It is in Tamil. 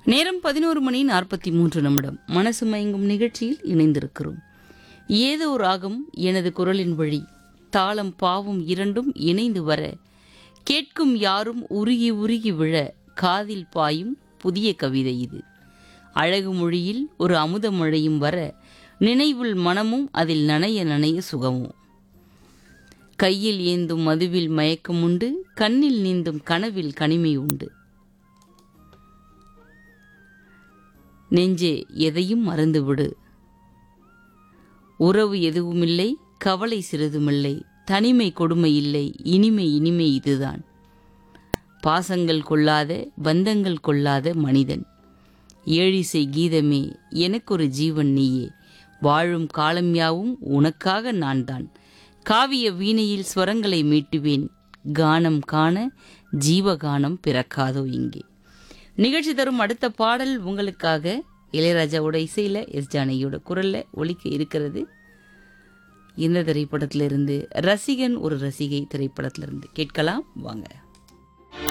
நேரம் பதினோரு மணி நாற்பத்தி மூன்று நிமிடம் மனசு மயங்கும் நிகழ்ச்சியில் இணைந்திருக்கிறோம் ஏதோ ராகம் எனது குரலின் வழி தாளம் பாவம் இரண்டும் இணைந்து வர கேட்கும் யாரும் உருகி உருகி விழ காதில் பாயும் புதிய கவிதை இது அழகு மொழியில் ஒரு அமுத மழையும் வர நினைவில் மனமும் அதில் நனைய நனைய சுகமும் கையில் ஏந்தும் மதுவில் மயக்கம் உண்டு கண்ணில் நீந்தும் கனவில் கனிமை உண்டு நெஞ்சே எதையும் மறந்துவிடு உறவு எதுவுமில்லை கவலை சிறிதுமில்லை தனிமை கொடுமை இல்லை இனிமை இனிமை இதுதான் பாசங்கள் கொள்ளாத பந்தங்கள் கொள்ளாத மனிதன் ஏழிசை கீதமே எனக்கொரு ஜீவன் நீயே வாழும் காலம் யாவும் உனக்காக நான் தான் காவிய வீணையில் ஸ்வரங்களை மீட்டுவேன் கானம் காண ஜீவகானம் பிறக்காதோ இங்கே நிகழ்ச்சி தரும் அடுத்த பாடல் உங்களுக்காக இளையராஜாவோட இசையில் எஸ் ஜானகியோட குரலில் ஒலிக்க இருக்கிறது இந்த திரைப்படத்திலிருந்து ரசிகன் ஒரு ரசிகை திரைப்படத்திலிருந்து கேட்கலாம் வாங்க